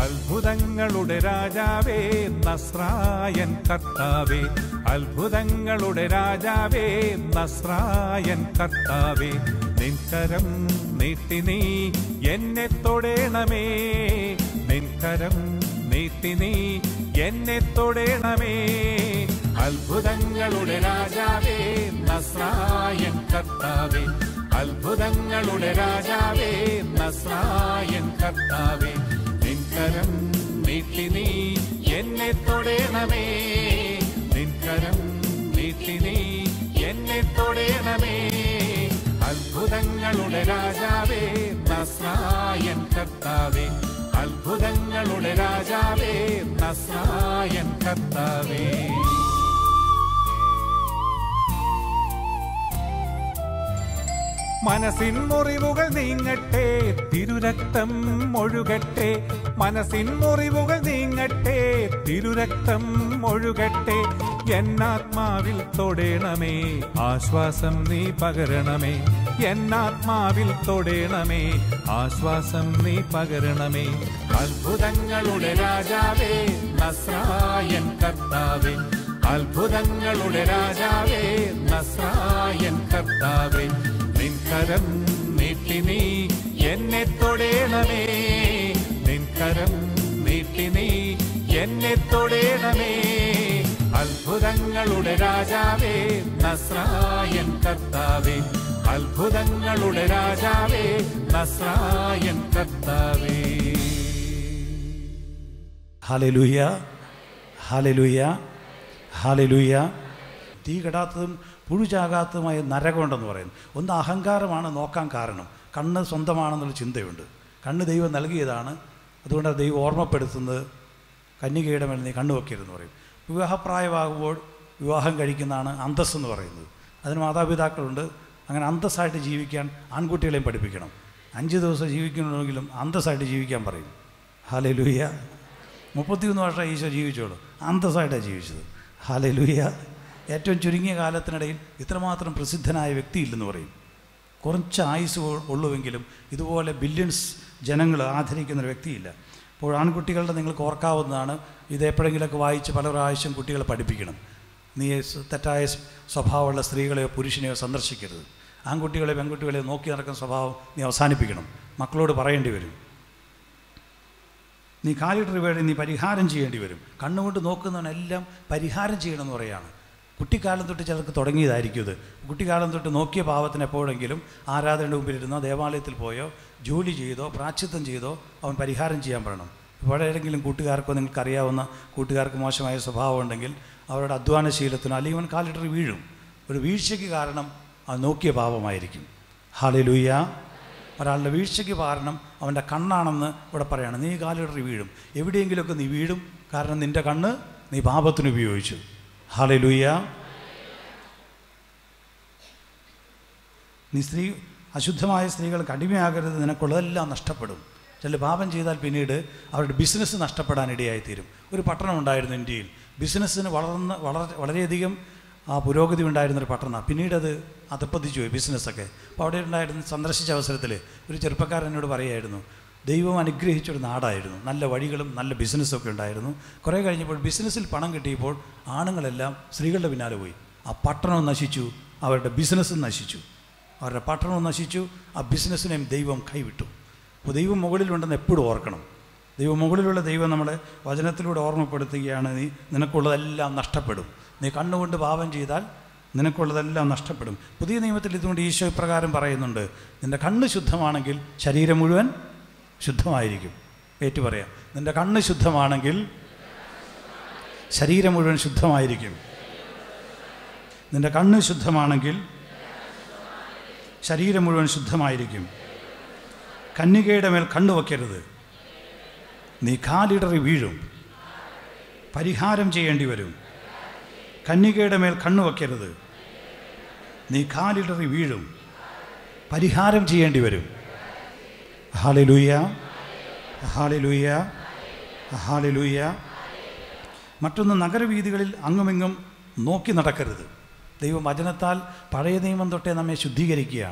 അത്ഭുതങ്ങളുടെ രാജാവേ നസ്രായൻ കർത്താവേ അത്ഭുതങ്ങളുടെ രാജാവേ നസ്രായൻ കർത്താവേ നിൻകരം നീട്ടി നീ എന്നെ തൊടേണമേ നിൻകരം നീട്ടി നീ എന്നെ തൊടേണമേ അത്ഭുതങ്ങളുടെ രാജാവേ നസ്രായൻ കർത്താവേ അത്ഭുതങ്ങളുടെ രാജാവേ നസ്രായൻ കർത്താവേ നിൻകരം നീട്ടി നീ എന്നെ തൊടേണമേ നിൻകരം നീട്ടി നീ എന്നെ തൊടേണമേ അത്ഭുതങ്ങളുടെ രാജാവേ നസ്രായൻ കർത്താവേ അത്ഭുതങ്ങളുടെ രാജാവേ നസ്രായൻ കർത്താവേ മനസ്സിൻ മുറിവുകൾ നീങ്ങട്ടെ തിരുരക്തം ഒഴുകട്ടെ മനസ്സിൻ മുറിവുകൾ നീങ്ങട്ടെ തിരുരക്തം ഒഴുകട്ടെ എന്നാത്മാവിൽ തൊടേണമേ ആശ്വാസം നീ പകരണമേ എന്നാത്മാവിൽ തൊടേണമേ ആശ്വാസം നീ പകരണമേ അത്ഭുതങ്ങളുടെ രാജാവേ നസ്രായൻ കർത്താവേ അത്ഭുതങ്ങളുടെ രാജാവേ നസ്രായൻ കർത്താവേ നിൻകരം നീട്ടി നീ എന്നെ തൊടേണമേ നിൻകരം നീട്ടി നീ എന്നെ തൊടേണമേ അത്ഭുതങ്ങളുടെ രാജാവേ നസ്രായൻ കർത്താവേ അത്ഭുതങ്ങളുടെ രാജാവേ നസ്രായൻ കർത്താവേ ഹാലലൂയ ഹാലലൂയ ഹാലലൂയ തീ കെടാത്തതും പുഴുചാകാത്തതുമായ നരകമുണ്ടെന്ന് പറയുന്നു ഒന്ന് അഹങ്കാരമാണ് നോക്കാൻ കാരണം കണ്ണ് സ്വന്തമാണെന്നുള്ള ചിന്തയുണ്ട് കണ്ണ് ദൈവം നൽകിയതാണ് അതുകൊണ്ട് അത് ദൈവം ഓർമ്മപ്പെടുത്തുന്നത് കന്യകയുടെ മേൽ നീ കണ്ണു വെക്കരുതെന്ന് പറയും വിവാഹപ്രായമാകുമ്പോൾ വിവാഹം കഴിക്കുന്നതാണ് അന്തസ് എന്ന് പറയുന്നത് അതിന് മാതാപിതാക്കളുണ്ട് അങ്ങനെ അന്തസ്സായിട്ട് ജീവിക്കാൻ ആൺകുട്ടികളെയും പഠിപ്പിക്കണം അഞ്ച് ദിവസം ജീവിക്കണമെങ്കിലും അന്തസ്സായിട്ട് ജീവിക്കാൻ പറയും ഹാലലൂയ മുപ്പത്തിയൊന്ന് വർഷം ഈശോ ജീവിച്ചോളൂ അന്തസ്സായിട്ടാണ് ജീവിച്ചത് ഹാലലൂയ ഏറ്റവും ചുരുങ്ങിയ കാലത്തിനിടയിൽ ഇത്രമാത്രം പ്രസിദ്ധനായ വ്യക്തിയില്ലെന്ന് പറയും കുറച്ച് ആയുസ് ഉള്ളുവെങ്കിലും ഇതുപോലെ ബില്യൺസ് ജനങ്ങൾ ആദരിക്കുന്ന ഒരു വ്യക്തിയില്ല അപ്പോൾ ആൺകുട്ടികളുടെ നിങ്ങൾക്ക് ഓർക്കാവുന്നതാണ് ഇത് എപ്പോഴെങ്കിലുമൊക്കെ വായിച്ച് പല പ്രാവശ്യം കുട്ടികളെ പഠിപ്പിക്കണം നീ സ് തെറ്റായ സ് സ്വഭാവമുള്ള സ്ത്രീകളെയോ പുരുഷനെയോ സന്ദർശിക്കരുത് ആൺകുട്ടികളെ പെൺകുട്ടികളെ നോക്കി നടക്കുന്ന സ്വഭാവം നീ അവസാനിപ്പിക്കണം മക്കളോട് പറയേണ്ടി വരും നീ കാലിട്ടറി വേണ്ടി നീ പരിഹാരം ചെയ്യേണ്ടി വരും കണ്ണുകൊണ്ട് നോക്കുന്നവനെല്ലാം പരിഹാരം ചെയ്യണമെന്ന് പറയാണ് കുട്ടിക്കാലം തൊട്ട് ചിലർക്ക് തുടങ്ങിയതായിരിക്കും ഇത് കുട്ടിക്കാലം തൊട്ട് നോക്കിയ പാവത്തിന് എപ്പോഴെങ്കിലും ആരാധനയുടെ മുമ്പിലിരുന്നോ ദേവാലയത്തിൽ പോയോ ജോലി ചെയ്തോ പ്രാച്ചിത്വം ചെയ്തോ അവൻ പരിഹാരം ചെയ്യാൻ പറയണം എവിടെയെങ്കിലും കൂട്ടുകാർക്കോ നിങ്ങൾക്കറിയാവുന്ന കൂട്ടുകാർക്ക് മോശമായ സ്വഭാവം ഉണ്ടെങ്കിൽ അവരുടെ അധ്വാനശീലത്തിനോ അല്ലെങ്കിൽ അവൻ കാലിട്ടറി വീഴും ഒരു വീഴ്ചയ്ക്ക് കാരണം അത് നോക്കിയ പാപമായിരിക്കും ഹാലലൂയ ഒരാളുടെ വീഴ്ചയ്ക്ക് കാരണം അവൻ്റെ കണ്ണാണെന്ന് ഇവിടെ പറയാണ് നീ കാലിടറി വീഴും എവിടെയെങ്കിലുമൊക്കെ നീ വീഴും കാരണം നിൻ്റെ കണ്ണ് നീ പാപത്തിന് ഉപയോഗിച്ചു ഹാലലൂയ നീ സ്ത്രീ അശുദ്ധമായ സ്ത്രീകൾക്ക് അടിമയാകരുത് നിനക്കുള്ളതെല്ലാം നഷ്ടപ്പെടും ചില പാപം ചെയ്താൽ പിന്നീട് അവരുടെ ബിസിനസ് നഷ്ടപ്പെടാൻ ഇടയായിത്തീരും ഒരു പട്ടണം ഉണ്ടായിരുന്നു ഇന്ത്യയിൽ ബിസിനസ്സിന് വളർന്ന് വളരെ വളരെയധികം ആ പുരോഗതി ഉണ്ടായിരുന്നൊരു പട്ടണമാണ് പിന്നീട് അത് അതപ്പതിച്ചു പോയി ബിസിനസ്സൊക്കെ അപ്പോൾ അവിടെ ഉണ്ടായിരുന്ന സന്ദർശിച്ച അവസരത്തിൽ ഒരു ചെറുപ്പക്കാരൻ എന്നോട് പറയുമായിരുന്നു ദൈവം അനുഗ്രഹിച്ചൊരു നാടായിരുന്നു നല്ല വഴികളും നല്ല ബിസിനസ്സൊക്കെ ഉണ്ടായിരുന്നു കുറേ കഴിഞ്ഞപ്പോൾ ബിസിനസ്സിൽ പണം കിട്ടിയപ്പോൾ ആണുങ്ങളെല്ലാം സ്ത്രീകളുടെ പിന്നാലെ പോയി ആ പട്ടണം നശിച്ചു അവരുടെ ബിസിനസ്സും നശിച്ചു അവരുടെ പട്ടണവും നശിച്ചു ആ ബിസിനസ്സിനെയും ദൈവം കൈവിട്ടു അപ്പോൾ ദൈവം മുകളിലുണ്ടെന്ന് എപ്പോഴും ഓർക്കണം ദൈവം മുകളിലുള്ള ദൈവം നമ്മളെ വചനത്തിലൂടെ ഓർമ്മപ്പെടുത്തുകയാണ് നീ നിനക്കുള്ളതെല്ലാം നഷ്ടപ്പെടും നീ കണ്ണുകൊണ്ട് പാപം ചെയ്താൽ നിനക്കുള്ളതെല്ലാം നഷ്ടപ്പെടും പുതിയ നിയമത്തിൽ ഇതുകൊണ്ട് ഈശോ ഇപ്രകാരം പറയുന്നുണ്ട് നിൻ്റെ കണ്ണ് ശുദ്ധമാണെങ്കിൽ ശരീരം മുഴുവൻ ശുദ്ധമായിരിക്കും ഏറ്റു പറയാം നിൻ്റെ കണ്ണ് ശുദ്ധമാണെങ്കിൽ ശരീരം മുഴുവൻ ശുദ്ധമായിരിക്കും നിൻ്റെ കണ്ണ് ശുദ്ധമാണെങ്കിൽ ശരീരം മുഴുവൻ ശുദ്ധമായിരിക്കും കന്യകയുടെ മേൽ കണ്ണു വയ്ക്കരുത് നീ കാലിടറി വീഴും പരിഹാരം ചെയ്യേണ്ടി വരും കന്യകയുടെ മേൽ കണ്ണു വയ്ക്കരുത് നീ കാലിടറി വീഴും പരിഹാരം ചെയ്യേണ്ടി വരും ഹാലലൂയ ഹാലലൂയ ഹാലലൂയ മറ്റൊന്ന് നഗരവീഥികളിൽ അങ്ങുമിങ്ങും നോക്കി നടക്കരുത് ദൈവം വചനത്താൽ പഴയ നിയമം തൊട്ടേ നമ്മെ ശുദ്ധീകരിക്കുകയാണ്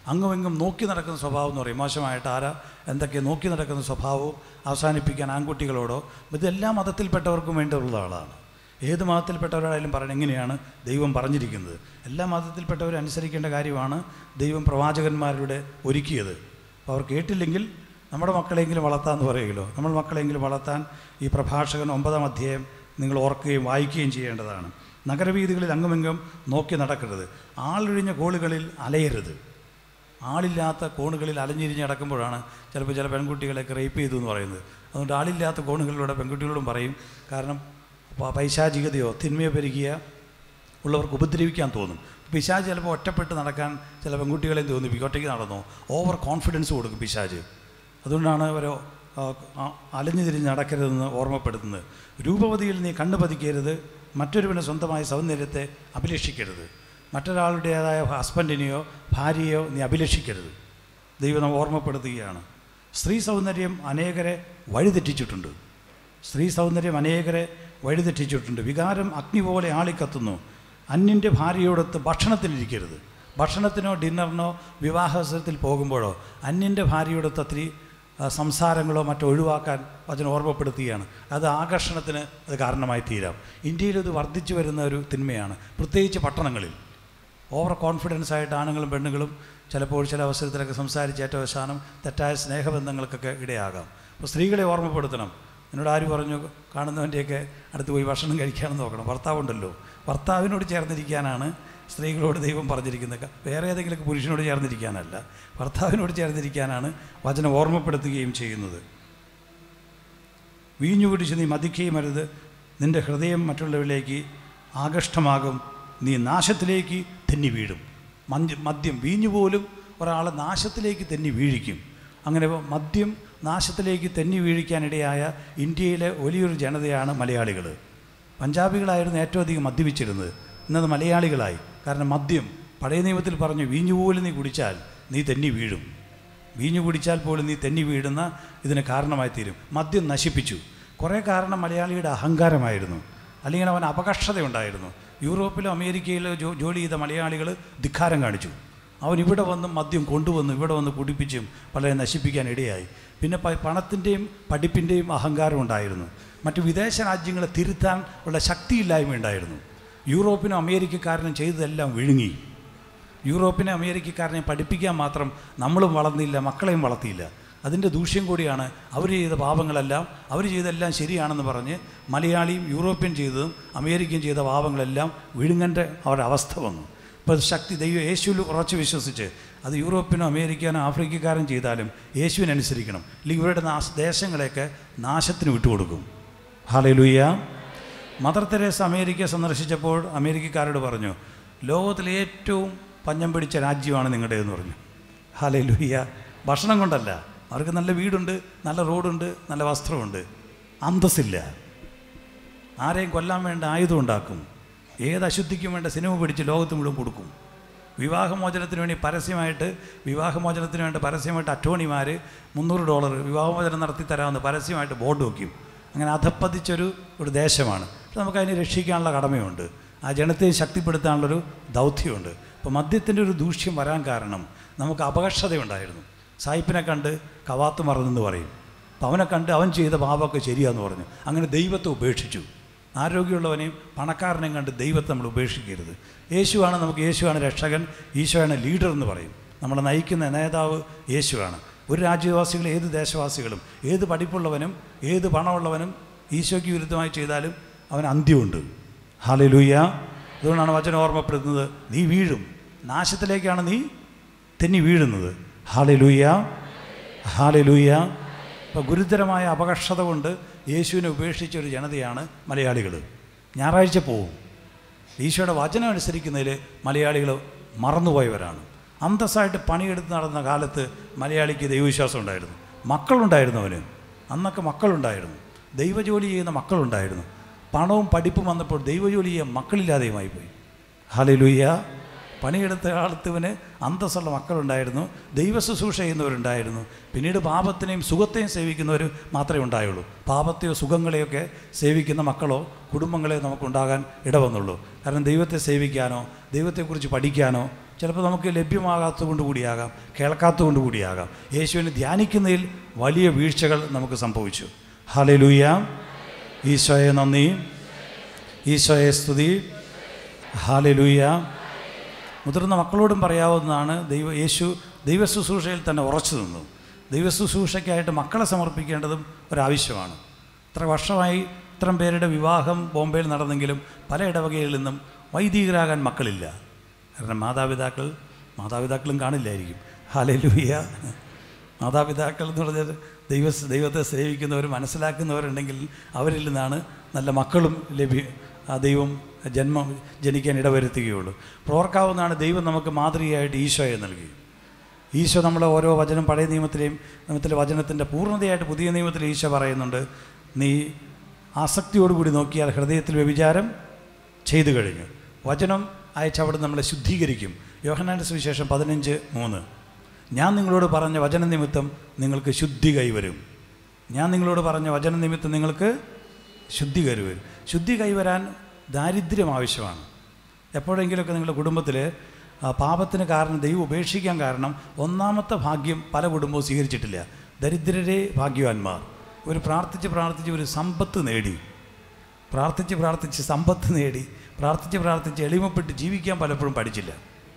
അങ്ങുമെങ്കും നോക്കി നടക്കുന്ന സ്വഭാവം എന്ന് പറയും മോശമായിട്ട് ആരാ എന്തൊക്കെ നോക്കി നടക്കുന്ന സ്വഭാവവും അവസാനിപ്പിക്കാൻ ആൺകുട്ടികളോടോ ഇതെല്ലാ മതത്തിൽപ്പെട്ടവർക്കും വേണ്ടിയുള്ള ആളാണ് ഏത് മതത്തിൽപ്പെട്ടവരായാലും പറയണം എങ്ങനെയാണ് ദൈവം പറഞ്ഞിരിക്കുന്നത് എല്ലാ മതത്തിൽപ്പെട്ടവരും അനുസരിക്കേണ്ട കാര്യമാണ് ദൈവം പ്രവാചകന്മാരുടെ ഒരുക്കിയത് അപ്പോൾ അവർ കേട്ടില്ലെങ്കിൽ നമ്മുടെ മക്കളെങ്കിലും വളർത്താമെന്ന് പറയുമല്ലോ നമ്മൾ മക്കളെങ്കിലും വളർത്താൻ ഈ പ്രഭാഷകൻ ഒമ്പതാം അധ്യായം നിങ്ങൾ ഓർക്കുകയും വായിക്കുകയും ചെയ്യേണ്ടതാണ് നഗരവീഥികളിൽ അങ്ങുമെങ്കും നോക്കി നടക്കരുത് ആളൊഴിഞ്ഞ കോളുകളിൽ അലയരുത് ആളില്ലാത്ത കോണുകളിൽ അലഞ്ഞിരിഞ്ഞ് നടക്കുമ്പോഴാണ് ചിലപ്പോൾ ചില പെൺകുട്ടികളെയൊക്കെ റേപ്പ് ചെയ്തു എന്ന് പറയുന്നത് അതുകൊണ്ട് ആളില്ലാത്ത കോണുകളിലൂടെ പെൺകുട്ടികളോടും പറയും കാരണം പ- പൈശാചികതയോ തിന്മയോ പെരുകിയ ഉള്ളവർക്ക് ഉപദ്രവിക്കാൻ തോന്നും പിശാജ് ചിലപ്പോൾ ഒറ്റപ്പെട്ട് നടക്കാൻ ചില പെൺകുട്ടികളെ തോന്നിപ്പിക്കും ഒറ്റയ്ക്ക് നടന്നു ഓവർ കോൺഫിഡൻസ് കൊടുക്കും പിശാജ് അതുകൊണ്ടാണ് അവരോ ആ, ആ, അലഞ്ഞു തിരിഞ്ഞ് നടക്കരുതെന്ന് ഓർമ്മപ്പെടുത്തുന്നത് രൂപവതിയിൽ നീ കണ്ണു പതിക്കരുത് മറ്റൊരുവനെ സ്വന്തമായ സൗന്ദര്യത്തെ അഭിലഷിക്കരുത് മറ്റൊരാളുടേതായ ഹസ്ബൻഡിനെയോ ഭാര്യയോ നീ അഭിലഷിക്കരുത് ദൈവം നമ്മെ ഓർമ്മപ്പെടുത്തുകയാണ് സ്ത്രീ സൗന്ദര്യം അനേകരെ വഴിതെറ്റിച്ചിട്ടുണ്ട് സ്ത്രീ സൗന്ദര്യം അനേകരെ വഴിതെറ്റിച്ചിട്ടുണ്ട് വികാരം അഗ്നി പോലെ ആളിക്കത്തുന്നു അന്യൻ്റെ ഭാര്യയോടൊത്ത് ഭക്ഷണത്തിനിരിക്കരുത് ഭക്ഷണത്തിനോ ഡിന്നറിനോ വിവാഹവസരത്തിൽ പോകുമ്പോഴോ അന്യൻ്റെ ഭാര്യയോടൊത്ത് ഒത്തിരി ആ, സംസാരങ്ങളോ മറ്റോ ഒഴിവാക്കാൻ വചനം ഓർമ്മപ്പെടുത്തുകയാണ് അത് ആകർഷണത്തിന് അത് കാരണമായി തീരാം ഇന്ത്യയിൽ ഇത് വർദ്ധിച്ചു വരുന്ന ഒരു തിന്മയാണ് പ്രത്യേകിച്ച് പട്ടണങ്ങളിൽ ഓവർ കോൺഫിഡൻസ് ആയിട്ട് ആണുങ്ങളും പെണ്ണുങ്ങളും ചിലപ്പോൾ ചില അവസരത്തിലൊക്കെ സംസാരിച്ച് ഏറ്റവും അവസാനം തെറ്റായ സ്നേഹബന്ധങ്ങൾക്കൊക്കെ ഇടയാകാം അപ്പോൾ സ്ത്രീകളെ ഓർമ്മപ്പെടുത്തണം എന്നോട് ആര് പറഞ്ഞു കാണുന്നവൻ്റെയൊക്കെ അടുത്ത് പോയി ഭക്ഷണം കഴിക്കാമെന്ന് നോക്കണം ഭർത്താവുണ്ടല്ലോ ഭർത്താവിനോട് ചേർന്നിരിക്കാനാണ് സ്ത്രീകളോട് ദൈവം പറഞ്ഞിരിക്കുന്നത് വേറെ ഏതെങ്കിലും പുരുഷനോട് ചേർന്നിരിക്കാനല്ല ഭർത്താവിനോട് ചേർന്നിരിക്കാനാണ് വചനം ഓർമ്മപ്പെടുത്തുകയും ചെയ്യുന്നത് വീഞ്ഞു കുടിച്ച് നീ മതിക്കുകയും അരുത് നിന്റെ ഹൃദയം മറ്റുള്ളവരിലേക്ക് ആകഷ്ടമാകും നീ നാശത്തിലേക്ക് തെന്നി വീഴും മദ്യം മദ്യം വീഞ്ഞു പോലും ഒരാളെ നാശത്തിലേക്ക് തെന്നി വീഴിക്കും അങ്ങനെ മദ്യം നാശത്തിലേക്ക് തെന്നി വീഴിക്കാനിടയായ ഇന്ത്യയിലെ വലിയൊരു ജനതയാണ് മലയാളികൾ പഞ്ചാബികളായിരുന്നു ഏറ്റവും അധികം മദ്യപിച്ചിരുന്നത് ഇന്നത് മലയാളികളായി കാരണം മദ്യം പഴയ നിയമത്തിൽ പറഞ്ഞു വീഞ്ഞു പോലും നീ കുടിച്ചാൽ നീ തെന്നി വീഴും വീഞ്ഞു കുടിച്ചാൽ പോലും നീ തെന്നി വീഴുന്ന ഇതിന് കാരണമായി തീരും മദ്യം നശിപ്പിച്ചു കുറേ കാരണം മലയാളിയുടെ അഹങ്കാരമായിരുന്നു അല്ലെങ്കിൽ അവൻ അപകർഷതയുണ്ടായിരുന്നു യൂറോപ്പിലോ അമേരിക്കയിലോ ജോ ജോലി ചെയ്ത മലയാളികൾ ധിക്കാരം കാണിച്ചു അവൻ ഇവിടെ വന്ന് മദ്യം കൊണ്ടുവന്നു ഇവിടെ വന്ന് കുടിപ്പിച്ചും പലരെ നശിപ്പിക്കാൻ ഇടയായി പിന്നെ പ- പണത്തിൻ്റെയും പഠിപ്പിൻ്റെയും അഹങ്കാരം ഉണ്ടായിരുന്നു മറ്റു വിദേശ രാജ്യങ്ങളെ തിരുത്താൻ ഉള്ള ശക്തിയില്ലായ്മ ഉണ്ടായിരുന്നു യൂറോപ്പിനും അമേരിക്കക്കാരനും ചെയ്തതെല്ലാം വിഴുങ്ങി യൂറോപ്പിനെ അമേരിക്കക്കാരനെ പഠിപ്പിക്കാൻ മാത്രം നമ്മളും വളർന്നില്ല മക്കളെയും വളർത്തിയില്ല അതിൻ്റെ ദൂഷ്യം കൂടിയാണ് അവർ ചെയ്ത പാപങ്ങളെല്ലാം അവർ ചെയ്തെല്ലാം ശരിയാണെന്ന് പറഞ്ഞ് മലയാളിയും യൂറോപ്യൻ ചെയ്തതും അമേരിക്കൻ ചെയ്ത പാപങ്ങളെല്ലാം വിഴുങ്ങൻ്റെ അവരുടെ അവസ്ഥ വന്നു ഇപ്പോൾ ശക്തി ദൈവം യേശുവിൽ ഉറച്ചു വിശ്വസിച്ച് അത് യൂറോപ്പിനോ അമേരിക്കാനോ ആഫ്രിക്കക്കാരും ചെയ്താലും യേശുവിനനുസരിക്കണം അല്ലെങ്കിൽ ഇവരുടെ നാശ ദേശങ്ങളെയൊക്കെ നാശത്തിന് വിട്ടുകൊടുക്കും ഹാലലുയ്യ മദർ തെരേസ അമേരിക്ക സന്ദർശിച്ചപ്പോൾ അമേരിക്കക്കാരോട് പറഞ്ഞു ലോകത്തിലെ ഏറ്റവും പഞ്ഞം പിടിച്ച രാജ്യമാണ് നിങ്ങളുടേതെന്ന് പറഞ്ഞു ഹാലേ ലുയ്യ ഭക്ഷണം കൊണ്ടല്ല അവർക്ക് നല്ല വീടുണ്ട് നല്ല റോഡുണ്ട് നല്ല വസ്ത്രമുണ്ട് അന്തസ്സില്ല ആരെയും കൊല്ലാൻ വേണ്ട ആയുധം ഉണ്ടാക്കും ഏത് അശുദ്ധിക്കും വേണ്ട സിനിമ പിടിച്ച് ലോകത്ത് മുഴുവൻ കൊടുക്കും വിവാഹമോചനത്തിന് വേണ്ടി പരസ്യമായിട്ട് വിവാഹമോചനത്തിന് വേണ്ടി പരസ്യമായിട്ട് അറ്റോണിമാർ മുന്നൂറ് ഡോളർ വിവാഹമോചനം നടത്തി തരാമെന്ന് പരസ്യമായിട്ട് ബോർഡ് വയ്ക്കും അങ്ങനെ അധപ്പതിച്ചൊരു ഒരു ദേശമാണ് പക്ഷെ നമുക്ക് അതിനെ രക്ഷിക്കാനുള്ള കടമയുണ്ട് ആ ജനത്തെ ശക്തിപ്പെടുത്താനുള്ളൊരു ദൗത്യമുണ്ട് അപ്പോൾ മദ്യത്തിൻ്റെ ഒരു ദൂഷ്യം വരാൻ കാരണം നമുക്ക് അപകർഷതയുണ്ടായിരുന്നു സായിപ്പിനെ കണ്ട് കവാത്ത് മറന്നെന്ന് പറയും അപ്പം അവനെ കണ്ട് അവൻ ചെയ്ത പാപമൊക്കെ ശരിയാന്ന് പറഞ്ഞു അങ്ങനെ ദൈവത്തെ ഉപേക്ഷിച്ചു ആരോഗ്യമുള്ളവനെയും പണക്കാരനെയും കണ്ട് ദൈവത്തെ നമ്മൾ ഉപേക്ഷിക്കരുത് യേശുവാണ് നമുക്ക് യേശുവാണ് രക്ഷകൻ ഈശോയാണ് ലീഡർ എന്ന് പറയും നമ്മളെ നയിക്കുന്ന നേതാവ് യേശുവാണ് ഒരു രാജ്യവാസികളും ഏത് ദേശവാസികളും ഏത് പഠിപ്പുള്ളവനും ഏത് പണമുള്ളവനും ഈശോയ്ക്ക് വിരുദ്ധമായി ചെയ്താലും അവൻ അന്ത്യമുണ്ട് ഹാലലൂയ അതുകൊണ്ടാണ് വചനം ഓർമ്മപ്പെടുത്തുന്നത് നീ വീഴും നാശത്തിലേക്കാണ് നീ തെന്നി വീഴുന്നത് ഹാലലൂയ ഹാലലൂയ ഇപ്പോൾ ഗുരുതരമായ അപകർഷത കൊണ്ട് യേശുവിനെ ഉപേക്ഷിച്ച ഒരു ജനതയാണ് മലയാളികൾ ഞായറാഴ്ച പോവും ഈശോയുടെ വചനം അനുസരിക്കുന്നതിൽ മലയാളികൾ മറന്നുപോയവരാണ് അന്തസ്സായിട്ട് പണിയെടുത്ത് നടന്ന കാലത്ത് മലയാളിക്ക് ദൈവവിശ്വാസം ഉണ്ടായിരുന്നു മക്കളുണ്ടായിരുന്നു അവന് അന്നൊക്കെ മക്കളുണ്ടായിരുന്നു ദൈവജോലി ചെയ്യുന്ന മക്കളുണ്ടായിരുന്നു പണവും പഠിപ്പും വന്നപ്പോൾ ദൈവജോലി ചെയ്യാൻ മക്കളില്ലാതെയുമായി പോയി ഹലലുയ്യ പണിയെടുത്ത കാലത്തുവന് അന്തസ്സുള്ള മക്കളുണ്ടായിരുന്നു ദൈവ ശുശ്രൂഷ ചെയ്യുന്നവരുണ്ടായിരുന്നു പിന്നീട് പാപത്തിനെയും സുഖത്തെയും സേവിക്കുന്നവർ മാത്രമേ ഉണ്ടായുള്ളൂ പാപത്തെയോ സുഖങ്ങളെയൊക്കെ സേവിക്കുന്ന മക്കളോ കുടുംബങ്ങളെയോ നമുക്കുണ്ടാകാൻ ഇടവന്നുള്ളൂ കാരണം ദൈവത്തെ സേവിക്കാനോ ദൈവത്തെക്കുറിച്ച് പഠിക്കാനോ ചിലപ്പോൾ നമുക്ക് ലഭ്യമാകാത്തതുകൊണ്ട് കൂടിയാകാം കേൾക്കാത്തതുകൊണ്ട് കൂടിയാകാം യേശുവിനെ ധ്യാനിക്കുന്നതിൽ വലിയ വീഴ്ചകൾ നമുക്ക് സംഭവിച്ചു ഹലലൂയ ഈശോയെ നന്ദി ഈശോയെ സ്തുതി ഹാലലൂയ മുതിർന്ന മക്കളോടും പറയാവുന്നതാണ് ദൈവ യേശു ദൈവ ശുശ്രൂഷയിൽ തന്നെ ഉറച്ചു നിന്നു ദൈവ ശുശ്രൂഷയ്ക്കായിട്ട് മക്കളെ സമർപ്പിക്കേണ്ടതും ഒരാവശ്യമാണ് ഇത്ര വർഷമായി ഇത്തരം പേരുടെ വിവാഹം ബോംബെയിൽ നടന്നെങ്കിലും പല ഇടവകയിൽ നിന്നും വൈദികരാകാൻ മക്കളില്ല കാരണം മാതാപിതാക്കൾ മാതാപിതാക്കളും കാണില്ലായിരിക്കും ഹാലലൂയ മാതാപിതാക്കൾ എന്ന് പറഞ്ഞാൽ ദൈവ ദൈവത്തെ സേവിക്കുന്നവർ മനസ്സിലാക്കുന്നവരുണ്ടെങ്കിൽ അവരിൽ നിന്നാണ് നല്ല മക്കളും ലഭ്യ ആ ദൈവം ജന്മം ജനിക്കാൻ ഇടവരുത്തുകയുള്ളൂ അപ്പോൾ ഓർക്കാവുന്നതാണ് ദൈവം നമുക്ക് മാതൃകയായിട്ട് ഈശോയെ നൽകി ഈശോ നമ്മളെ ഓരോ വചനം പഴയ നിയമത്തിലെയും നിയമത്തിലെ വചനത്തിൻ്റെ പൂർണ്ണതയായിട്ട് പുതിയ നിയമത്തിൽ ഈശോ പറയുന്നുണ്ട് നീ ആസക്തിയോടുകൂടി നോക്കിയാൽ ഹൃദയത്തിൽ വ്യഭിചാരം ചെയ്തു കഴിഞ്ഞു വചനം അയച്ച് അവിടെ നമ്മളെ ശുദ്ധീകരിക്കും യോഹനാൻ്റെ സുവിശേഷം പതിനഞ്ച് മൂന്ന് ഞാൻ നിങ്ങളോട് പറഞ്ഞ വചന നിമിത്തം നിങ്ങൾക്ക് ശുദ്ധി കൈവരും ഞാൻ നിങ്ങളോട് പറഞ്ഞ വചന നിമിത്തം നിങ്ങൾക്ക് ശുദ്ധി കൈവരും ശുദ്ധി കൈവരാൻ ദാരിദ്ര്യം ആവശ്യമാണ് എപ്പോഴെങ്കിലുമൊക്കെ നിങ്ങളുടെ കുടുംബത്തിൽ ആ, പാപത്തിന് കാരണം ദൈവം ഉപേക്ഷിക്കാൻ കാരണം ഒന്നാമത്തെ ഭാഗ്യം പല കുടുംബവും സ്വീകരിച്ചിട്ടില്ല ദരിദ്രരെ ഭാഗ്യവാന്മാർ ഒരു പ്രാർത്ഥിച്ച് പ്രാർത്ഥിച്ച് ഒരു സമ്പത്ത് നേടി പ്രാർത്ഥിച്ച് പ്രാർത്ഥിച്ച് സമ്പത്ത് നേടി പ്രാർത്ഥിച്ച് പ്രാർത്ഥിച്ച് എളിമപ്പെട്ട് ജീവിക്കാൻ പലപ്പോഴും പഠിച്ചില്ല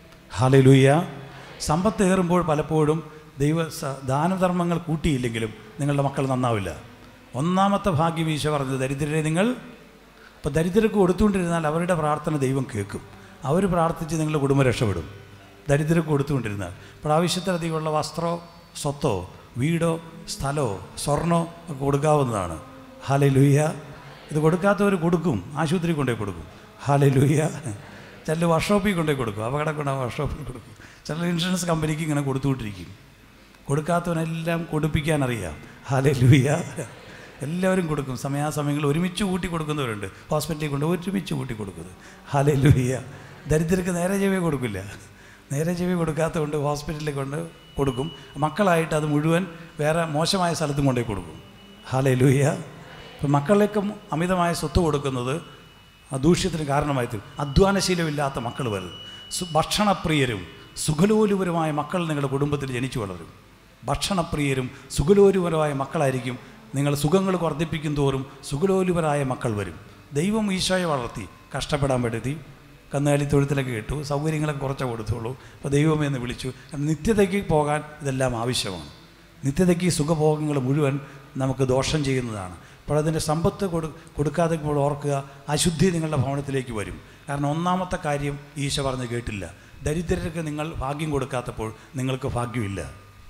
ഹാലലൂയ സമ്പത്ത് ഏറുമ്പോൾ പലപ്പോഴും ദൈവ സ- ദാനധർമ്മങ്ങൾ കൂട്ടിയില്ലെങ്കിലും നിങ്ങളുടെ മക്കൾ നന്നാവില്ല ഒന്നാമത്തെ ഭാഗ്യം ഈശോ പറഞ്ഞത് ദരിദ്രരെ നിങ്ങൾ ഇപ്പോൾ ദരിദ്രർക്ക് കൊടുത്തുകൊണ്ടിരുന്നാൽ അവരുടെ പ്രാർത്ഥന ദൈവം കേൾക്കും അവർ പ്രാർത്ഥിച്ച് നിങ്ങളുടെ കുടുംബം രക്ഷപ്പെടും ദരിദ്രർക്ക് കൊടുത്തുകൊണ്ടിരുന്നാൽ ഇപ്പോൾ ആവശ്യത്തിലധികമുള്ള വസ്ത്രമോ സ്വത്തോ വീടോ സ്ഥലമോ സ്വർണമോ ഒക്കെ കൊടുക്കാവുന്നതാണ് ഹാലേ ലൂയ്യ ഇത് കൊടുക്കാത്തവർ കൊടുക്കും ആശുപത്രി കൊണ്ടുപോയി കൊടുക്കും ഹാലേ ലൂയ്യ ചില വർക്ക്ഷോപ്പിൽ കൊണ്ടുപോയി കൊടുക്കും അപകടം കൊണ്ടാകും വർക്ക്ഷോപ്പിൽ കൊടുക്കും ചില ഇൻഷുറൻസ് കമ്പനിക്ക് ഇങ്ങനെ കൊടുത്തുകൊണ്ടിരിക്കും കൊടുക്കാത്തവനെല്ലാം കൊടുപ്പിക്കാൻ അറിയാം ഹാലേ ലൂയ്യ എല്ലാവരും കൊടുക്കും സമയാസമയങ്ങളിൽ ഒരുമിച്ച് കൂട്ടി കൊടുക്കുന്നവരുണ്ട് ഹോസ്പിറ്റലിൽ കൊണ്ട് ഒരുമിച്ച് കൂട്ടി കൊടുക്കുന്നത് ഹാലേ ലൂയ്യ ദരിദ്രർക്ക് നേരെ ചെവി കൊടുക്കില്ല നേരെ ചെവി കൊടുക്കാത്തതുകൊണ്ട് ഹോസ്പിറ്റലിൽ കൊണ്ട് കൊടുക്കും മക്കളായിട്ട് അത് മുഴുവൻ വേറെ മോശമായ സ്ഥലത്തും കൊണ്ടുപോയി കൊടുക്കും ഹാലേ ലൂയ്യ ഇപ്പം മക്കളിലേക്ക് അമിതമായ സ്വത്ത് കൊടുക്കുന്നത് ആ ദൂഷ്യത്തിന് കാരണമായി തീരും അധ്വാനശീലമില്ലാത്ത മക്കൾ വരും സു ഭക്ഷണപ്രിയരും സുഖലോലുപരമായ മക്കൾ നിങ്ങളുടെ കുടുംബത്തിൽ ജനിച്ചു വളരും ഭക്ഷണപ്രിയരും സുഖലോലുപരമായ മക്കളായിരിക്കും നിങ്ങൾ സുഖങ്ങൾ വർദ്ധിപ്പിക്കും തോറും സുഖലോലുപരായ മക്കൾ വരും ദൈവം ഈശോയെ വളർത്തി കഷ്ടപ്പെടാൻ പറ്റി കന്നുകാലി തൊഴുത്തിലൊക്കെ ഇട്ടു സൗകര്യങ്ങളൊക്കെ കുറച്ച് കൊടുത്തോളൂ അപ്പോൾ ദൈവമേ എന്ന് വിളിച്ചു നിത്യതയ്ക്ക് പോകാൻ ഇതെല്ലാം ആവശ്യമാണ് നിത്യതയ്ക്ക് ഈ സുഖഭോഗങ്ങൾ മുഴുവൻ നമുക്ക് ദോഷം ചെയ്യുന്നതാണ് അപ്പോൾ അതിൻ്റെ സമ്പത്ത് കൊടു കൊടുക്കാതെ ഇപ്പോൾ ഓർക്കുക അശുദ്ധി നിങ്ങളുടെ ഭവനത്തിലേക്ക് വരും കാരണം ഒന്നാമത്തെ കാര്യം ഈശോ പറഞ്ഞ് കേട്ടില്ല ദരിദ്രർക്ക് നിങ്ങൾ ഭാഗ്യം കൊടുക്കാത്തപ്പോൾ നിങ്ങൾക്ക് ഭാഗ്യമില്ല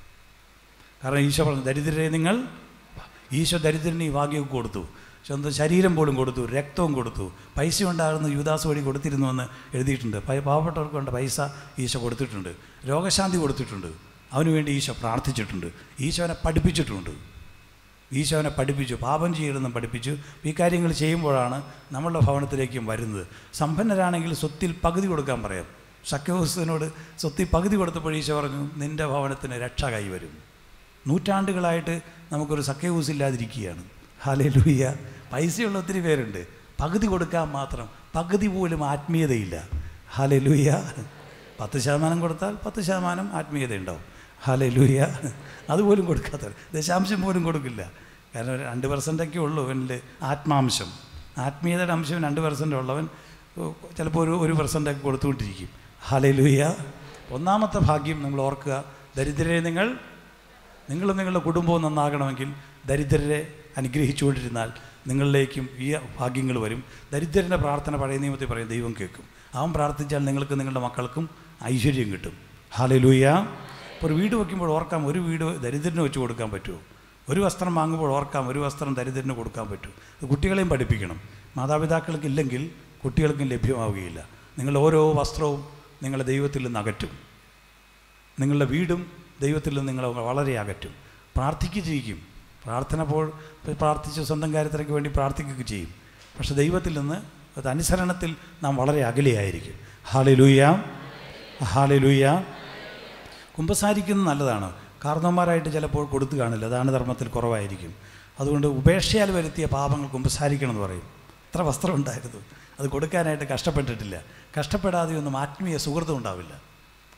കാരണം ഈശോ പറഞ്ഞു ദരിദ്രരെ നിങ്ങൾ ഈശോ ദരിദ്രന് ഈ ഭാഗ്യമൊക്കെ കൊടുത്തു സ്വന്തം ശരീരം പോലും കൊടുത്തു രക്തവും കൊടുത്തു പൈസ ഉണ്ടാകുന്ന യുവദാസ് വഴി കൊടുത്തിരുന്നുവെന്ന് എഴുതിയിട്ടുണ്ട് പ- പാവപ്പെട്ടവർക്ക് വേണ്ട പൈസ ഈശോ കൊടുത്തിട്ടുണ്ട് രോഗശാന്തി കൊടുത്തിട്ടുണ്ട് അവന് വേണ്ടി ഈശോ പ്രാർത്ഥിച്ചിട്ടുണ്ട് ഈശോനെ പഠിപ്പിച്ചിട്ടുണ്ട് ഈശോനെ പഠിപ്പിച്ചു പാപം ചെയ്യരുതെന്നും പഠിപ്പിച്ചു ഈ കാര്യങ്ങൾ ചെയ്യുമ്പോഴാണ് നമ്മളുടെ ഭവനത്തിലേക്കും വരുന്നത് സമ്പന്നരാണെങ്കിൽ സ്വത്തിൽ പകുതി കൊടുക്കാൻ പറയാം സഖ്യവസ്തുവിനോട് സ്വത്തിൽ പകുതി കൊടുത്തപ്പോൾ ഈശോ പറഞ്ഞു നിൻ്റെ ഭവനത്തിന് രക്ഷ കൈവരും നൂറ്റാണ്ടുകളായിട്ട് നമുക്കൊരു സഖ്യഹൂസ് ഇല്ലാതിരിക്കുകയാണ് ഹാലേ ലൂയ്യ പൈസയുള്ള ഒത്തിരി പേരുണ്ട് പകുതി കൊടുക്കാൻ മാത്രം പകുതി പോലും ആത്മീയതയില്ല ഹാലേ ലൂയ്യ പത്ത് ശതമാനം കൊടുത്താൽ പത്ത് ശതമാനം ആത്മീയത ഉണ്ടാവും ഹാലേ ലൂയ്യ അതുപോലും കൊടുക്കാത്തവർ ദശാംശം പോലും കൊടുക്കില്ല കാരണം ഒരു രണ്ട് പെർസെൻ്റൊക്കെ ഉള്ളൂ അവനിൽ ആത്മാംശം ആത്മീയതയുടെ അംശം രണ്ട് പെർസെൻ്റ് ഉള്ളവൻ ഓ, ചിലപ്പോൾ ഒരു ഒരു പെർസെൻ്റൊക്കെ കൊടുത്തുകൊണ്ടിരിക്കും ഹാലേ ലൂയ്യ ഒന്നാമത്തെ ഭാഗ്യം നിങ്ങൾ ഓർക്കുക ദരിദ്രരെ നിങ്ങൾ നിങ്ങളും നിങ്ങളുടെ കുടുംബവും നന്നാകണമെങ്കിൽ ദരിദ്രരെ അനുഗ്രഹിച്ചുകൊണ്ടിരുന്നാൽ നിങ്ങളിലേക്കും ഈ ഭാഗ്യങ്ങൾ വരും ദരിദ്രൻ്റെ പ്രാർത്ഥന പഴയ നിയമത്തിൽ പറയും ദൈവം കേൾക്കും അവൻ പ്രാർത്ഥിച്ചാൽ നിങ്ങൾക്ക് നിങ്ങളുടെ മക്കൾക്കും ഐശ്വര്യം കിട്ടും ഹാലലൂയ ഇപ്പോൾ ഒരു വീട് വയ്ക്കുമ്പോൾ ഓർക്കാം ഒരു വീട് ദരിദ്രന് വെച്ച് കൊടുക്കാൻ പറ്റുമോ ഒരു വസ്ത്രം വാങ്ങുമ്പോൾ ഓർക്കാം ഒരു വസ്ത്രം ദരിദ്രന് കൊടുക്കാൻ പറ്റും ഇത് കുട്ടികളെയും പഠിപ്പിക്കണം മാതാപിതാക്കൾക്ക് ഇല്ലെങ്കിൽ കുട്ടികൾക്കും ലഭ്യമാവുകയില്ല നിങ്ങളുടെ ഓരോ വസ്ത്രവും നിങ്ങളെ ദൈവത്തിൽ നിന്ന് അകറ്റും നിങ്ങളുടെ വീടും ദൈവത്തിൽ നിന്ന് നിങ്ങളെ വളരെ അകറ്റും പ്രാർത്ഥിക്കുകയും പ്രാർത്ഥന പോൾ പ്രാർത്ഥിച്ച് സ്വന്തം കാര്യത്തിനൊക്കെ വേണ്ടി പ്രാർത്ഥിക്കുകയൊക്കെ ചെയ്യും പക്ഷെ ദൈവത്തിൽ നിന്ന് അത് അനുസരണത്തിൽ നാം വളരെ അകലെയായിരിക്കും ഹാലി ലൂയ ഹാലി ലൂയ കുമ്പസാരിക്കുന്നത് നല്ലതാണ് കാരണവന്മാരായിട്ട് ചിലപ്പോൾ കൊടുത്തു കാണില്ല ദാനധർമ്മത്തിൽ കുറവായിരിക്കും അതുകൊണ്ട് ഉപേക്ഷയാൽ വരുത്തിയ പാപങ്ങൾ കുമ്പസാരിക്കണം എന്ന് പറയും എത്ര വസ്ത്രം ഉണ്ടായിരുന്നു അത് കൊടുക്കാനായിട്ട് കഷ്ടപ്പെട്ടിട്ടില്ല കഷ്ടപ്പെടാതെ ഒന്നും ആത്മീയ സുഹൃത്തും ഉണ്ടാവില്ല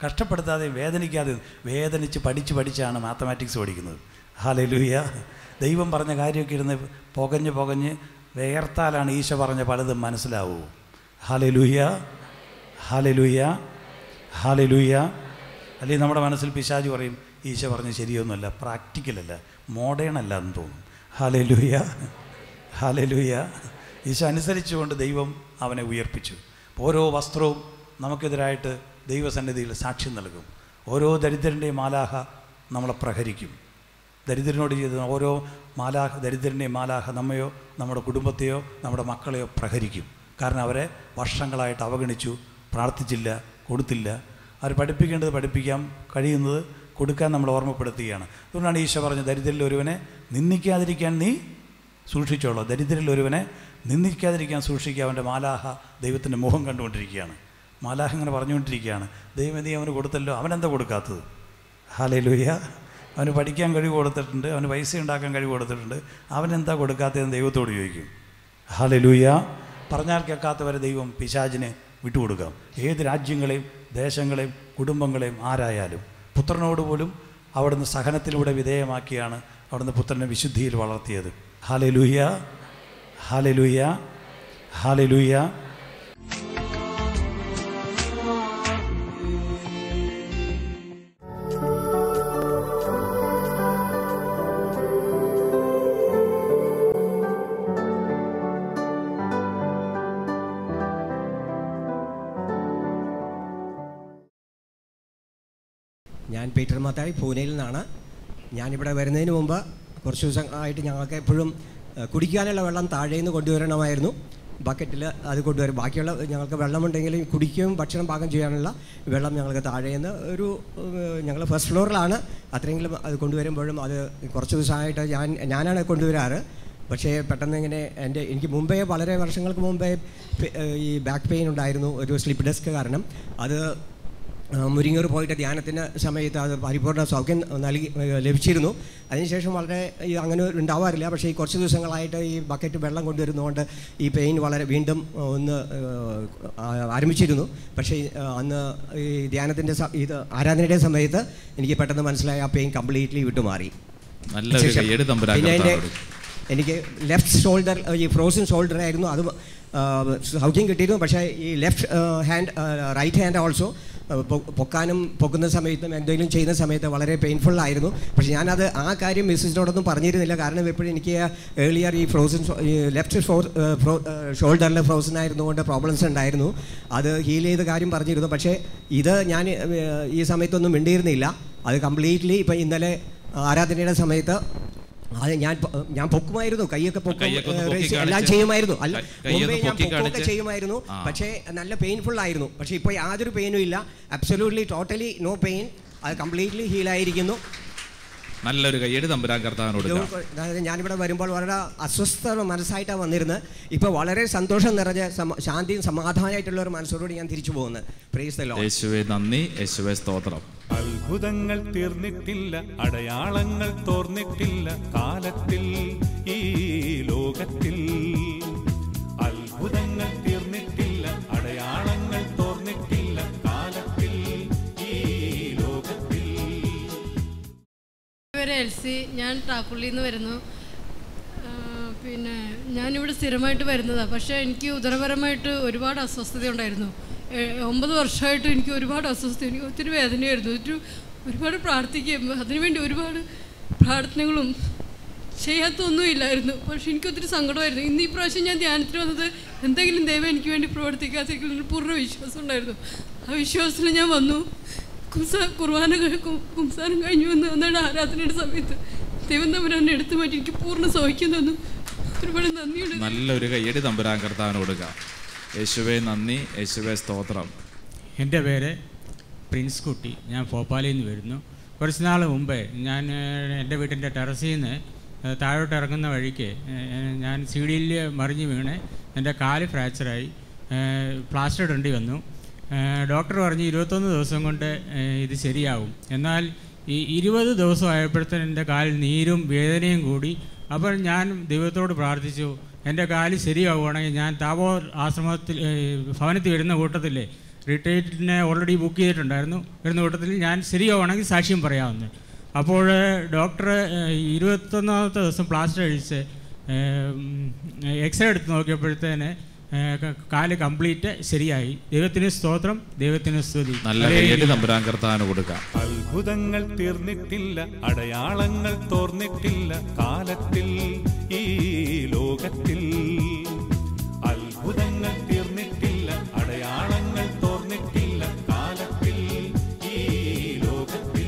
കഷ്ടപ്പെടുത്താതെയും വേദനിക്കാതെയും വേദനിച്ച് പഠിച്ച് പഠിച്ചാണ് മാത്തമാറ്റിക്സ് പഠിക്കുന്നത് ഹാലലൂയ ദൈവം പറഞ്ഞ കാര്യമൊക്കെ ഇരുന്ന് പുകഞ്ഞ് പുകഞ്ഞ് വേർത്താലാണ് ഈശോ പറഞ്ഞ പലതും മനസ്സിലാവൂ ഹാലലൂയ ഹാലലൂയ ഹാലലൂയ അല്ലെങ്കിൽ നമ്മുടെ മനസ്സിൽ പിശാജ് പറയും ഈശോ പറഞ്ഞ് ശരിയൊന്നുമല്ല പ്രാക്ടിക്കലല്ല മോഡേൺ അല്ല എന്ന് തോന്നും ഹാലലൂയ ഹാലലൂയ ഈശോ അനുസരിച്ചുകൊണ്ട് ദൈവം അവനെ ഉയർപ്പിച്ചു ഓരോ വസ്ത്രവും നമുക്കെതിരായിട്ട് ദൈവസന്നിധിയിൽ സാക്ഷ്യം നൽകും ഓരോ ദരിദ്രൻ്റെയും മാലാഹ നമ്മളെ പ്രഹരിക്കും ദരിദ്രനോട് ചെയ്ത ഓരോ മാലാഹ ദരിദ്രൻ്റെയും മാലാഹ നമ്മയോ നമ്മുടെ കുടുംബത്തെയോ നമ്മുടെ മക്കളെയോ പ്രഹരിക്കും കാരണം അവരെ വർഷങ്ങളായിട്ട് അവഗണിച്ചു പ്രാർത്ഥിച്ചില്ല കൊടുത്തില്ല അവർ പഠിപ്പിക്കേണ്ടത് പഠിപ്പിക്കാൻ കഴിയുന്നത് കൊടുക്കാൻ നമ്മൾ ഓർമ്മപ്പെടുത്തുകയാണ് അതുകൊണ്ടാണ് ഈശോ പറഞ്ഞത് ദരിദ്രരിൽ ഒരുവനെ നിന്ദിക്കാതിരിക്കാൻ നീ സൂക്ഷിച്ചോളൂ ദരിദ്രരിൽ ഒരുവനെ നിന്ദിക്കാതിരിക്കാൻ സൂക്ഷിക്കുക അവൻ്റെ മാലാഹ ദൈവത്തിൻ്റെ മുഖം കണ്ടുകൊണ്ടിരിക്കുകയാണ് മാലാഹ ഇങ്ങനെ പറഞ്ഞുകൊണ്ടിരിക്കുകയാണ് ദൈവം നീ അവന് കൊടുത്തല്ലോ അവനെന്താ കൊടുക്കാത്തത് ഹാലയിലൂയ അവന് പഠിക്കാൻ കഴിവ് കൊടുത്തിട്ടുണ്ട് അവന് പൈസ ഉണ്ടാക്കാൻ കഴിവ് കൊടുത്തിട്ടുണ്ട് അവനെന്താ കൊടുക്കാത്തതെന്ന് ദൈവത്തോട് ചോദിക്കും ഹാലലൂയ പറഞ്ഞാൽ കേൾക്കാത്തവരെ ദൈവം പിശാചിനെ വിട്ടുകൊടുക്കാം ഏത് രാജ്യങ്ങളെയും ദേശങ്ങളെയും കുടുംബങ്ങളെയും ആരായാലും പുത്രനോട് പോലും അവിടുന്ന് സഹനത്തിലൂടെ വിധേയമാക്കിയാണ് അവിടുന്ന് പുത്രനെ വിശുദ്ധിയിൽ വളർത്തിയത് ഹാലലൂയ ഹാലലൂയ ഹാലലൂയ ഞാൻ പീറ്റർ മത്തായി പൂനെയിൽ നിന്നാണ് ഞാനിവിടെ വരുന്നതിന് മുമ്പ് കുറച്ച് ദിവസമായിട്ട് ഞങ്ങൾക്ക് എപ്പോഴും ഏഹ്, കുടിക്കാനുള്ള വെള്ളം താഴെ നിന്ന് കൊണ്ടുവരണമായിരുന്നു ബക്കറ്റിൽ അത് കൊണ്ടുവരും ബാക്കിയുള്ള ഞങ്ങൾക്ക് വെള്ളമുണ്ടെങ്കിൽ കുടിക്കുകയും ഭക്ഷണം പാകം ചെയ്യാനുള്ള വെള്ളം ഞങ്ങൾക്ക് താഴെ നിന്ന് ഒരു ഞങ്ങൾ ഫസ്റ്റ് ഫ്ലോറിലാണ് അത്രയെങ്കിലും അത് കൊണ്ടുവരുമ്പോഴും അത് കുറച്ച് ദിവസമായിട്ട് ഞാൻ ഞാനാണ് കൊണ്ടുവരാറ് പക്ഷേ പെട്ടെന്ന് ഇങ്ങനെ എൻ്റെ എനിക്ക് മുമ്പേ വളരെ വർഷങ്ങൾക്ക് മുമ്പേ പെ- ഏഹ്, ഈ ബാക്ക് പെയിൻ ഉണ്ടായിരുന്നു ഒരു സ്ലിപ്പ് ഡെസ്ക് കാരണം അത് ആ, മുരിങ്ങൂർ പോയിട്ട് ധ്യാനത്തിന് സമയത്ത് അത് പരിപൂർണ്ണ സൗഖ്യം നൽകി ഏ, ലഭിച്ചിരുന്നു അതിനുശേഷം വളരെ ഈ അങ്ങനെ ഉണ്ടാവാറില്ല പക്ഷേ ഈ കുറച്ച് ദിവസങ്ങളായിട്ട് ഈ ബക്കറ്റ് വെള്ളം കൊണ്ടുവരുന്നതുകൊണ്ട് ഈ പെയിൻ വളരെ വീണ്ടും ഒന്ന് ഏ, ആ, ആരംഭിച്ചിരുന്നു പക്ഷേ ആ, അന്ന് ഈ ധ്യാനത്തിൻ്റെ സ- ഇത് ആരാധനയുടെ സമയത്ത് എനിക്ക് പെട്ടെന്ന് മനസ്സിലായി ആ പെയിൻ കംപ്ലീറ്റ്ലി വിട്ടുമാറി നല്ലൊരു ശേഷം കയ്യടി തമ്പുരാൻ പിന്നെ എൻ്റെ കർത്താവിനോട്. എനിക്ക് ലെഫ്റ്റ് ഷോൾഡർ ഈ ഫ്രോസൺ ഷോൾഡർ ആയിരുന്നു അത് ആ, സൗഖ്യം കിട്ടിയിരുന്നു പക്ഷേ ഈ left hand right hand also പൊക്കാനും പൊക്കുന്ന സമയത്തും എന്തെങ്കിലും ചെയ്യുന്ന സമയത്ത് വളരെ പെയിൻഫുൾ ആയിരുന്നു പക്ഷേ ഞാനത് ആ കാര്യം മിസ്സിനോടൊന്നും പറഞ്ഞിരുന്നില്ല കാരണം എപ്പോഴും എനിക്ക് ഏർലിയർ ഈ ഫ്രോസൺ ഈ ലെഫ്റ്റ് ഷോൾഡറിൽ ഫ്രോസൺ ആയിരുന്നുകൊണ്ട് പ്രോബ്ലംസ് ഉണ്ടായിരുന്നു അത് ഹീൽ ചെയ്ത കാര്യം പറഞ്ഞിരുന്നു പക്ഷേ ഇത് ഞാൻ ഏഹ്, ഈ സമയത്തൊന്നും മിണ്ടിയിരുന്നില്ല അത് കംപ്ലീറ്റ്ലി ഇപ്പം ഇന്നലെ ആരാധനയുടെ സമയത്ത് അത് ഞാൻ പൊ- ഞാൻ പൊക്കുമായിരുന്നു കൈയൊക്കെ പൊക്കും കൈയൊക്കെ ഒന്ന് ഏഹ്, പൊക്കി റേസ് എല്ലാം കാണിച്ച്. ചെയ്യുമായിരുന്നു അല്ല കൈ- കൈയൊന്ന് മുമ്പേ ഞാൻ പൊക്കി പൊക്കുകയൊക്കെ കാണിച്ച്. ചെയ്യുമായിരുന്നു ആ. പക്ഷേ നല്ല പെയിൻഫുൾ ആയിരുന്നു പക്ഷേ ഇപ്പോൾ യാതൊരു പെയിനും ഇല്ല അബ്സല്യൂട്ട്ലി ടോട്ടലി നോ പെയിൻ അത് കംപ്ലീറ്റ്ലി ഹീലായിരിക്കുന്നു നല്ലൊരു കയ്യടി തമ്പുരാൻ കർത്താവിനോട് ഇത് അതായത് ഞാനിവിടെ വരുമ്പോൾ വളരെ അസ്വസ്ഥ മനസ്സായിട്ടാണ് വന്നിരുന്നത് ഇപ്പോൾ വളരെ സന്തോഷം നിറഞ്ഞ സമ- ശാന്തിയും സമാധാനമായിട്ടുള്ള ഒരു മനസ്സോടുകൂടി ഞാൻ തിരിച്ചു പോകുന്നത് പ്രേസ് ദ ലോർഡ് യേശുവെ നന്ദി യേശുവെ സ്തോത്രം അത്ഭുതങ്ങൾ തീർന്നിട്ടില്ല അടയാളങ്ങൾ തോർന്നിട്ടില്ല കാലത്തിൽ ഈ ലോകത്തിൽ അത്ഭുതങ്ങൾ തീർന്നിട്ടില്ല അടയാളങ്ങൾ തോർന്നിട്ടില്ല കാലത്തിൽ ഈ ലോകത്തിൽ പേര് എൽസി ഞാൻ ടാക്കുള്ളിയിൽ നിന്ന് വരുന്നു ആ, പിന്നെ ഞാനിവിടെ സ്ഥിരമായിട്ട് വരുന്നതാണ് പക്ഷേ എനിക്ക് ഉദരപരമായിട്ട് ഒരുപാട് അസ്വസ്ഥത ഉണ്ടായിരുന്നു ഏ, ഒമ്പത് വർഷമായിട്ട് എനിക്ക് ഒരുപാട് അസ്വസ്ഥത എനിക്ക് ഒത്തിരി വേദനയായിരുന്നു ഒരു ഒരുപാട് പ്രാർത്ഥിക്കുകയും അതിനുവേണ്ടി ഒരുപാട് പ്രാർത്ഥനകളും ചെയ്യാത്തൊന്നും ഇല്ലായിരുന്നു പക്ഷെ എനിക്ക് ഒത്തിരി സങ്കടമായിരുന്നു ഇന്ന് ഈ പ്രാവശ്യം ഞാൻ ധ്യാനത്തിന് വന്നത് എന്തെങ്കിലും ദൈവം എനിക്ക് വേണ്ടി പ്രവർത്തിക്കാതിരിക്കുന്ന പൂർണ്ണ വിശ്വാസം ഉണ്ടായിരുന്നു ആ വിശ്വാസത്തിൽ ഞാൻ വന്നു കുംസ കുർബാന കഴി- കു- കുംസാനം കഴിഞ്ഞു വന്ന് അന്നാണ് ആരാധനയുടെ സമയത്ത് ദൈവം തമ്മിൽ എന്നെ എടുത്തു മാറ്റി എനിക്ക് പൂർണ്ണ സൗഖ്യം തന്നു ഒരുപാട് നന്ദിയുണ്ട് നല്ലൊരു കയ്യടി തമ്പുരാൻ കർത്താവിന് കൊടുക്കുക യേശുവെ നന്ദി യേശുവെ സ്തോത്രം എൻ്റെ പേര് പ്രിൻസ് കുട്ടി ഞാൻ ഭോപ്പാലിൽ നിന്ന് വരുന്നു കുറച്ച് നാൾ മുമ്പേ ഞാൻ ഏഹ്, എൻ്റെ വീട്ടിൻ്റെ ടെറസിൽ നിന്ന് ഏഹ്, താഴോട്ട് ഇറങ്ങുന്ന വഴിക്ക് ഏഹ്, ഞാൻ സി ഡിയിൽ മറിഞ്ഞ് വീണ് എൻ്റെ കാല് ഫ്രാക്ചറായി പ്ലാസ്റ്റർ ഇടേണ്ടി വന്നു ഏഹ്, ഡോക്ടർ പറഞ്ഞു ഇരുപത്തൊന്ന് ദിവസം കൊണ്ട് ഏഹ്, ഇത് ശരിയാവും എന്നാൽ ഈ ഇരുപത് ദിവസം ആയപ്പോഴത്തേന് എൻ്റെ കാലിൽ നീരും വേദനയും കൂടി അപ്പോൾ ഞാൻ ദൈവത്തോട് പ്രാർത്ഥിച്ചു എൻ്റെ കാല് ശരിയാവുകയാണെങ്കിൽ ഞാൻ താപോർ ആശ്രമത്തിൽ ഏഹ്, ഭവനത്തിൽ വരുന്ന കൂട്ടത്തില്ലേ റിട്രീറ്റിനെ ഓൾറെഡി ബുക്ക് ചെയ്തിട്ടുണ്ടായിരുന്നു വരുന്ന കൂട്ടത്തിൽ ഞാൻ ശരിയാവുകയാണെങ്കിൽ സാക്ഷ്യം പറയാമെന്ന് അപ്പോൾ ഡോക്ടർ ഇരുപത്തൊന്നാമത്തെ ദിവസം പ്ലാസ്റ്റർ അഴിച്ച് എക്സ്റേ എടുത്ത് നോക്കിയപ്പോഴത്തേന് ഏഹ്, ക- കാല് കംപ്ലീറ്റ് ശരിയായി ദൈവത്തിന് സ്തോത്രം ദൈവത്തിന് സ്തുതി നല്ല കയ്യടി തമ്പുരാൻ കർത്താവിന് കൊടുക്കാം അത്ഭുതങ്ങൾ തീർന്നിട്ടില്ല അടയാളങ്ങൾ തോർന്നിട്ടില്ല കാലത്തിൽ ഈ ലോകത്തിൽ അത്ഭുതങ്ങൾ തീർന്നിട്ടില്ല അടയാളങ്ങൾ തോർന്നിട്ടില്ല കാലത്തിൽ ഈ ലോകത്തിൽ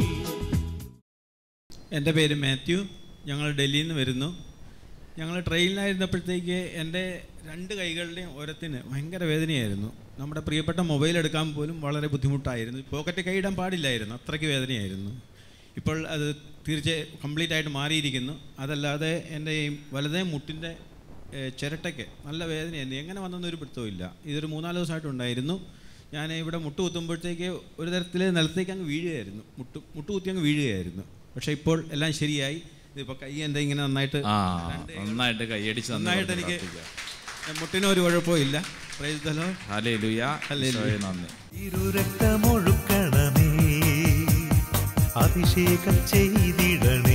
എൻ്റെ പേര് മാത്യു ഞങ്ങൾ ഡൽഹിയിൽ നിന്ന് വരുന്നു ഞങ്ങൾ ട്രെയിനിലായിരുന്നപ്പോഴത്തേക്ക് എൻ്റെ രണ്ട് കൈകളുടെയും ഓരത്തിന് ഭയങ്കര വേദനയായിരുന്നു നമ്മുടെ പ്രിയപ്പെട്ട മൊബൈൽ എടുക്കാൻ പോലും വളരെ ബുദ്ധിമുട്ടായിരുന്നു പോക്കറ്റ് കൈയിടാൻ പാടില്ലായിരുന്നു അത്രയ്ക്ക് വേദനയായിരുന്നു ഇപ്പോൾ അത് തീർച്ചയായും കംപ്ലീറ്റ് ആയിട്ട് മാറിയിരിക്കുന്നു അതല്ലാതെ എൻ്റെ ഈ വലതേ മുട്ടിൻ്റെ ഏഹ്, ചിരട്ടയ്ക്ക് നല്ല വേദനയായിരുന്നു എങ്ങനെ വന്നെന്നൊരു പിടുത്തവും ഇല്ല ഇതൊരു മൂന്നാല് ദിവസമായിട്ടുണ്ടായിരുന്നു ഞാൻ ഇവിടെ മുട്ട് കുത്തുമ്പോഴത്തേക്ക് ഒരു തരത്തിൽ നിലത്തേക്ക് അങ്ങ് വീഴുകയായിരുന്നു മുട്ട് മുട്ട് കുത്തി അങ്ങ് വീഴുകയായിരുന്നു പക്ഷേ ഇപ്പോൾ എല്ലാം ശരിയായി ഇതിപ്പോൾ കൈ എൻ്റെ ഇങ്ങനെ നന്നായിട്ട് ആ നന്നായിട്ട് കൈയടിച്ച് നന്നായിട്ട് എനിക്ക് മുട്ടിന് ഒരു കുഴപ്പവും ഇല്ല praise the lord hallelujah hallelujah. ഈശോയെ നന്ദി ഇരുരക്തമൊഴുക്കണമേ അഭിഷേകം ചെയ്തിടണേ